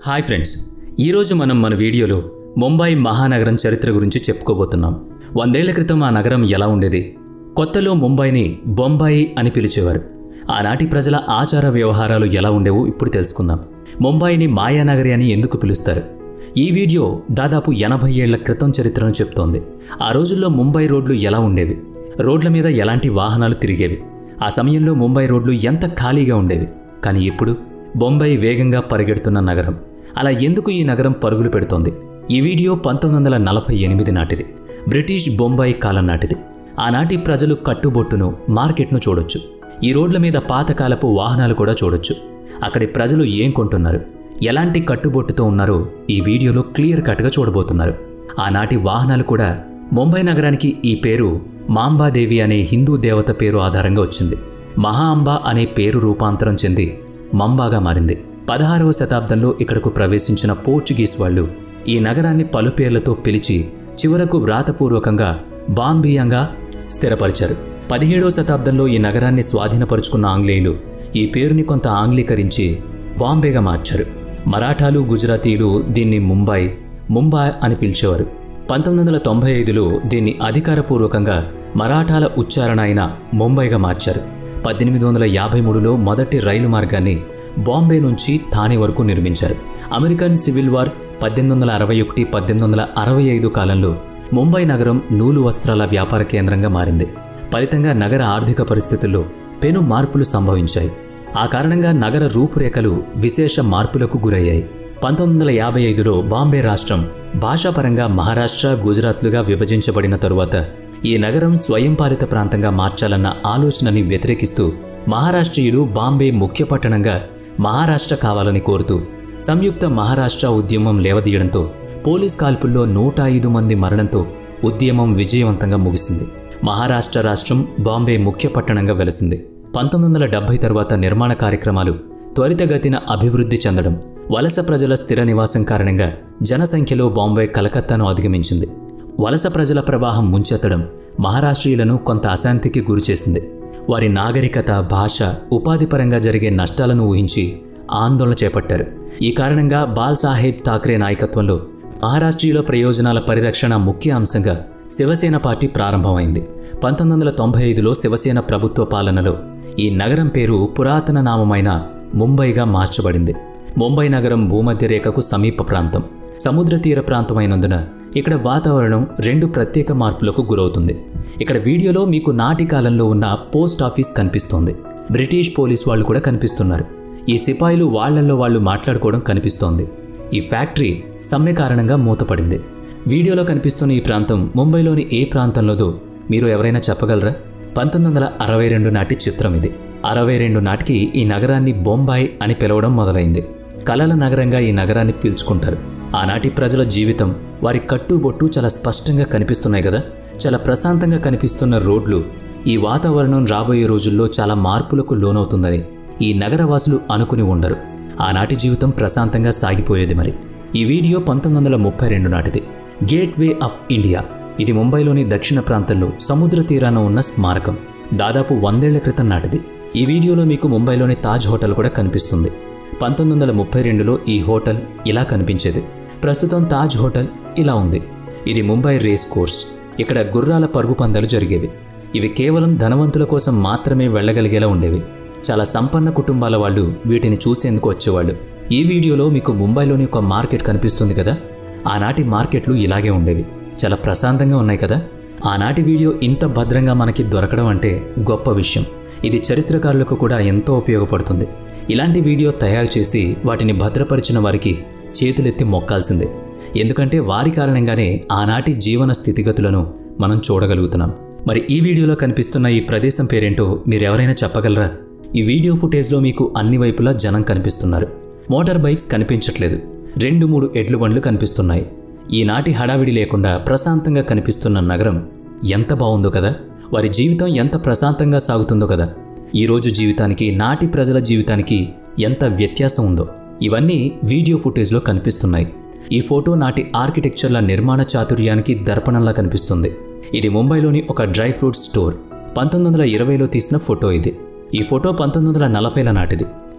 hi friends ఈరోజు మనం మన వీడియోలో ముంబై మహానగరం చరిత్ర గురించి చెప్పుకోబోతున్నాం వందేళ్ల క్రితం ఆ నగరం ఎలా ఉండేది కొత్తలో ముంబైని బొంబాయి అని పిలిచేవారు ఆనాటి ప్రజల ఆచార వ్యవహారాలు ఎలా ఉండేవో ఇప్పుడు తెలుసుకుందాం ముంబైని మాయానగరి అని ఎందుకు పిలుస్తారు ఈ వీడియో దాదాపు ఎనభై ఏళ్ల క్రితం చరిత్రను చెప్తోంది ఆ రోజుల్లో ముంబై రోడ్లు ఎలా ఉండేవి రోడ్ల మీద ఎలాంటి వాహనాలు తిరిగేవి ఆ సమయంలో ముంబై రోడ్లు ఎంత ఖాళీగా ఉండేవి కానీ ఇప్పుడు బొంబాయి వేగంగా పరిగెడుతున్న నగరం అలా ఎందుకు ఈ నగరం పరుగులు పెడుతోంది ఈ వీడియో పంతొమ్మిది వందల నలభై ఎనిమిది నాటిది బ్రిటిష్ బొంబాయి కాలం నాటిది ఆనాటి ప్రజలు కట్టుబొట్టును మార్కెట్ను చూడొచ్చు ఈ రోడ్ల మీద పాతకాలపు వాహనాలు కూడా చూడొచ్చు అక్కడి ప్రజలు ఏం కొంటున్నారు ఎలాంటి కట్టుబొట్టుతో ఉన్నారో ఈ వీడియోలో క్లియర్ కట్గా చూడబోతున్నారు ఆనాటి వాహనాలు కూడా ముంబై నగరానికి ఈ పేరు మాంబాదేవి అనే హిందూ దేవత పేరు ఆధారంగా వచ్చింది మహాంబ అనే పేరు రూపాంతరం చెంది మంబాగా మారింది పదహారవ శతాబ్దంలో ఇక్కడకు ప్రవేశించిన పోర్చుగీస్ వాళ్ళు ఈ నగరాన్ని పలు పేర్లతో పిలిచి చివరకు వ్రాతపూర్వకంగా బాంబియంగా స్థిరపరిచారు పదిహేడవ శతాబ్దంలో ఈ నగరాన్ని స్వాధీనపరుచుకున్న ఆంగ్లేయులు ఈ పేరుని కొంత ఆంగ్లీకరించి బాంబేగా మార్చారు మరాఠాలు గుజరాతీలు దీన్ని ముంబై ముంబై అని పిలిచేవారు పంతొమ్మిది వందల తొంభై ఐదులో దీన్ని అధికారపూర్వకంగా మరాఠాల ఉచ్చారణ అయిన ముంబైగా మార్చారు పద్దెనిమిది వందల యాభై మూడులో మొదటి రైలు మార్గాన్ని బాంబే నుంచి థానే వరకు నిర్మించారు అమెరికన్ సివిల్ వార్ పద్దెనిమిది వందల అరవై ఒకటి పద్దెనిమిది వందల అరవై ఐదు కాలంలో ముంబై నగరం నూలు వస్త్రాల వ్యాపార కేంద్రంగా మారింది ఫలితంగా నగర ఆర్థిక పరిస్థితుల్లో పెను మార్పులు సంభవించాయి ఆ కారణంగా నగర రూపురేఖలు విశేష మార్పులకు గురయ్యాయి పంతొమ్మిది వందల యాభై ఐదులో బాంబే రాష్ట్రం భాషాపరంగా మహారాష్ట్ర గుజరాత్లుగా విభజించబడిన తరువాత ఈ నగరం స్వయంపాలిత ప్రాంతంగా మార్చాలన్న ఆలోచనని వ్యతిరేకిస్తూ మహారాష్ట్రీయులు బాంబే ముఖ్య పట్టణంగా మహారాష్ట్ర కావాలని కోరుతూ సంయుక్త మహారాష్ట్ర ఉద్యమం లేవదీయడంతో పోలీస్ కాల్పుల్లో నూట ఐదు మంది మరణంతో ఉద్యమం విజయవంతంగా ముగిసింది మహారాష్ట్ర రాష్ట్రం బాంబే ముఖ్య పట్టణంగా వెలసింది పంతొమ్మిది వందల డెబ్బై తర్వాత నిర్మాణ కార్యక్రమాలు త్వరితగతిన అభివృద్ధి చెందడం వలస ప్రజల స్థిర నివాసం కారణంగా జనసంఖ్యలో బాంబే కలకత్తాను అధిగమించింది వలస ప్రజల ప్రవాహం ముంచెత్తడం మహారాష్ట్రీయులను కొంత అశాంతికి గురిచేసింది వారి నాగరికత భాష ఉపాధి పరంగా జరిగే నష్టాలను ఊహించి ఆందోళన చేపట్టారు ఈ కారణంగా బాల్ సాహెబ్ థాక్రే నాయకత్వంలో మహారాష్ట్రీయుల ప్రయోజనాల పరిరక్షణ ముఖ్య అంశంగా శివసేన పార్టీ ప్రారంభమైంది పంతొమ్మిది వందల తొంభై ఐదులో శివసేన ప్రభుత్వ పాలనలో ఈ నగరం పేరు పురాతన నామమైన ముంబైగా మార్చబడింది ముంబై నగరం భూమధ్య రేఖకు సమీప ప్రాంతం సముద్ర తీర ప్రాంతమైనందున ఇక్కడ వాతావరణం రెండు ప్రత్యేక మార్పులకు గురవుతుంది ఇక్కడ వీడియోలో మీకు నాటి కాలంలో ఉన్న పోస్ట్ ఆఫీస్ కనిపిస్తోంది బ్రిటిష్ పోలీస్ వాళ్ళు కూడా కనిపిస్తున్నారు ఈ సిపాయిలు వాళ్లల్లో వాళ్ళు మాట్లాడుకోవడం కనిపిస్తోంది ఈ ఫ్యాక్టరీ సమ్మె కారణంగా మూతపడింది వీడియోలో కనిపిస్తున్న ఈ ప్రాంతం ముంబైలోని ఏ ప్రాంతంలోదో మీరు ఎవరైనా చెప్పగలరా పంతొమ్మిది వందల అరవై రెండు నాటి చిత్రం ఇది అరవై రెండు నాటికి ఈ నగరాన్ని బొంబాయి అని పిలవడం మొదలైంది కలల నగరంగా ఈ నగరాన్ని పీల్చుకుంటారు ఆనాటి ప్రజల జీవితం వారి కట్టుబొట్టు చాలా స్పష్టంగా కనిపిస్తున్నాయి కదా చాలా ప్రశాంతంగా కనిపిస్తున్న రోడ్లు ఈ వాతావరణం రాబోయే రోజుల్లో చాలా మార్పులకు లోనవుతుందని ఈ నగరవాసులు అనుకుని ఉండరు ఆనాటి జీవితం ప్రశాంతంగా సాగిపోయేది మరి ఈ వీడియో పంతొమ్మిది వందల ముప్పై రెండు నాటిది గేట్ వే ఆఫ్ ఇండియా ఇది ముంబైలోని దక్షిణ ప్రాంతంలో సముద్ర తీరాన ఉన్న స్మారకం దాదాపు వందేళ్ల క్రితం నాటిది ఈ వీడియోలో మీకు ముంబైలోని తాజ్ హోటల్ కూడా కనిపిస్తుంది పంతొమ్మిది వందల ముప్పై రెండులో ఈ హోటల్ ఇలా కనిపించేది ప్రస్తుతం తాజ్ హోటల్ ఇలా ఉంది ఇది ముంబై రేస్ కోర్స్ ఇక్కడ గుర్రాల పరుగు పందాలు జరిగేవి ఇవి కేవలం ధనవంతుల కోసం మాత్రమే వెళ్ళగలిగేలా ఉండేవి చాలా సంపన్న కుటుంబాల వాళ్ళు వీటిని చూసేందుకు వచ్చేవాళ్ళు ఈ వీడియోలో మీకు ముంబైలోని ఒక మార్కెట్ కనిపిస్తుంది కదా ఆనాటి మార్కెట్లు ఇలాగే ఉండేవి చాలా ప్రశాంతంగా ఉన్నాయి కదా ఆనాటి వీడియో ఇంత భద్రంగా మనకి దొరకడం అంటే గొప్ప విషయం ఇది చరిత్రకారులకు కూడా ఎంతో ఉపయోగపడుతుంది ఇలాంటి వీడియో తయారు చేసి వాటిని భద్రపరిచిన వారికి చేతులెత్తి మొక్కాల్సిందే ఎందుకంటే వారి కారణంగానే ఆనాటి జీవన స్థితిగతులను మనం చూడగలుగుతున్నాం మరి ఈ వీడియోలో కనిపిస్తున్న ఈ ప్రదేశం పేరేంటో మీరెవరైనా చెప్పగలరా ఈ వీడియో ఫుటేజ్లో మీకు అన్ని వైపులా జనం కనిపిస్తున్నారు మోటార్ బైక్స్ కనిపించట్లేదు రెండు మూడు ఎడ్లు బండ్లు కనిపిస్తున్నాయి ఈనాటి హడావిడి లేకుండా ప్రశాంతంగా కనిపిస్తున్న నగరం ఎంత బాగుందో కదా వారి జీవితం ఎంత ప్రశాంతంగా సాగుతుందో కదా ఈరోజు జీవితానికి నాటి ప్రజల జీవితానికి ఎంత వ్యత్యాసం ఉందో ఇవన్నీ వీడియో ఫుటేజ్లో కనిపిస్తున్నాయి ఈ ఫోటో నాటి ఆర్కిటెక్చర్ల నిర్మాణ చాతుర్యానికి దర్పణంలా కనిపిస్తుంది ఇది ముంబైలోని ఒక డ్రై ఫ్రూట్ స్టోర్ పంతొమ్మిది వందల ఇరవైలో తీసిన ఫోటో ఇది ఈ ఫోటో పంతొమ్మిది వందల నలభైల నాటిది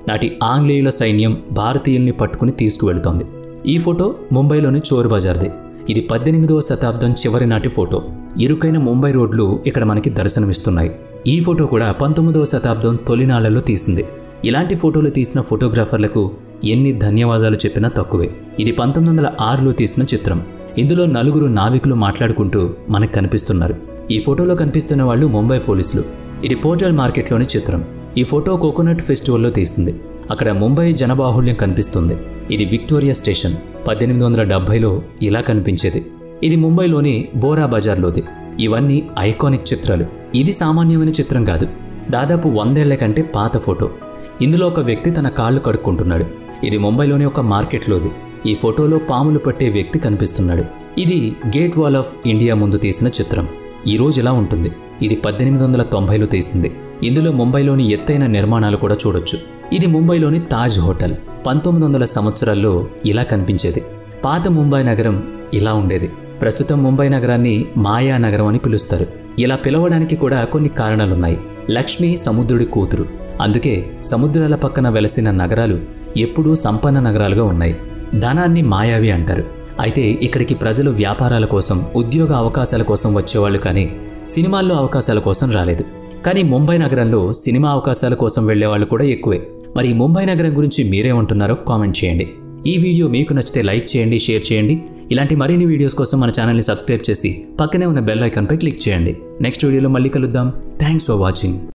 నాటి ఆంగ్లేయుల సైన్యం భారతీయుల్ని పట్టుకుని తీసుకువెళుతోంది ఈ ఫోటో ముంబైలోని చోర్ బజార్ది ఇది పద్దెనిమిదవ శతాబ్దం చివరి నాటి ఫోటో ఇరుకైన ముంబై రోడ్లు ఇక్కడ మనకి దర్శనమిస్తున్నాయి ఈ ఫోటో కూడా పంతొమ్మిదవ శతాబ్దం తొలినాళ్లలో తీసింది ఇలాంటి ఫోటోలు తీసిన ఫోటోగ్రాఫర్లకు ఎన్ని ధన్యవాదాలు చెప్పినా తక్కువే ఇది పంతొమ్మిది వందల ఆరులో తీసిన చిత్రం ఇందులో నలుగురు నావికులు మాట్లాడుకుంటూ మనకు కనిపిస్తున్నారు ఈ ఫోటోలో కనిపిస్తున్న వాళ్ళు ముంబై పోలీసులు ఇది పోర్టల్ మార్కెట్లోని చిత్రం ఈ ఫోటో కోకోనట్ ఫెస్టివల్లో తీస్తుంది అక్కడ ముంబై జనబాహుళ్యం కనిపిస్తుంది ఇది విక్టోరియా స్టేషన్ పద్దెనిమిది వందల డెబ్బైలో ఇలా కనిపించేది ఇది ముంబైలోని బోరా బజార్లోది ఇవన్నీ ఐకానిక్ చిత్రాలు ఇది సామాన్యమైన చిత్రం కాదు దాదాపు వందేళ్ల కంటే పాత ఫోటో ఇందులో ఒక వ్యక్తి తన కాళ్ళు కడుక్కుంటున్నాడు ఇది ముంబైలోని ఒక మార్కెట్లోది ఈ ఫోటోలో పాములు పట్టే వ్యక్తి కనిపిస్తున్నాడు ఇది గేట్ వాల్ ఆఫ్ ఇండియా ముందు తీసిన చిత్రం ఈ రోజు ఇలా ఉంటుంది ఇది పద్దెనిమిది వందల తొంభైలో తీసింది ఇందులో ముంబైలోని ఎత్తైన నిర్మాణాలు కూడా చూడొచ్చు ఇది ముంబైలోని తాజ్ హోటల్ పంతొమ్మిది వందల సంవత్సరాల్లో ఇలా కనిపించేది పాత ముంబై నగరం ఇలా ఉండేది ప్రస్తుతం ముంబై నగరాన్ని మాయా నగరం అని పిలుస్తారు ఇలా పిలవడానికి కూడా కొన్ని కారణాలున్నాయి లక్ష్మి సముద్రుడి కూతురు అందుకే సముద్రాల పక్కన వెలసిన నగరాలు ఎప్పుడూ సంపన్న నగరాలుగా ఉన్నాయి ధనాన్ని మాయావి అంటారు అయితే ఇక్కడికి ప్రజలు వ్యాపారాల కోసం ఉద్యోగ అవకాశాల కోసం వచ్చేవాళ్ళు కానీ సినిమాల్లో అవకాశాల కోసం రాలేదు కానీ ముంబై నగరంలో సినిమా అవకాశాల కోసం వెళ్లేవాళ్ళు కూడా ఎక్కువే మరి ఈ ముంబై నగరం గురించి మీరేమంటున్నారో కామెంట్ చేయండి ఈ వీడియో మీకు నచ్చితే లైక్ చేయండి షేర్ చేయండి ఇలాంటి మరిన్ని వీడియోస్ కోసం మన ఛానల్ని సబ్స్క్రైబ్ చేసి పక్కనే ఉన్న బెల్ ఐకాన్పై క్లిక్ చేయండి నెక్స్ట్ వీడియోలో మళ్ళీ కలుద్దాం థ్యాంక్స్ ఫర్ వాచింగ్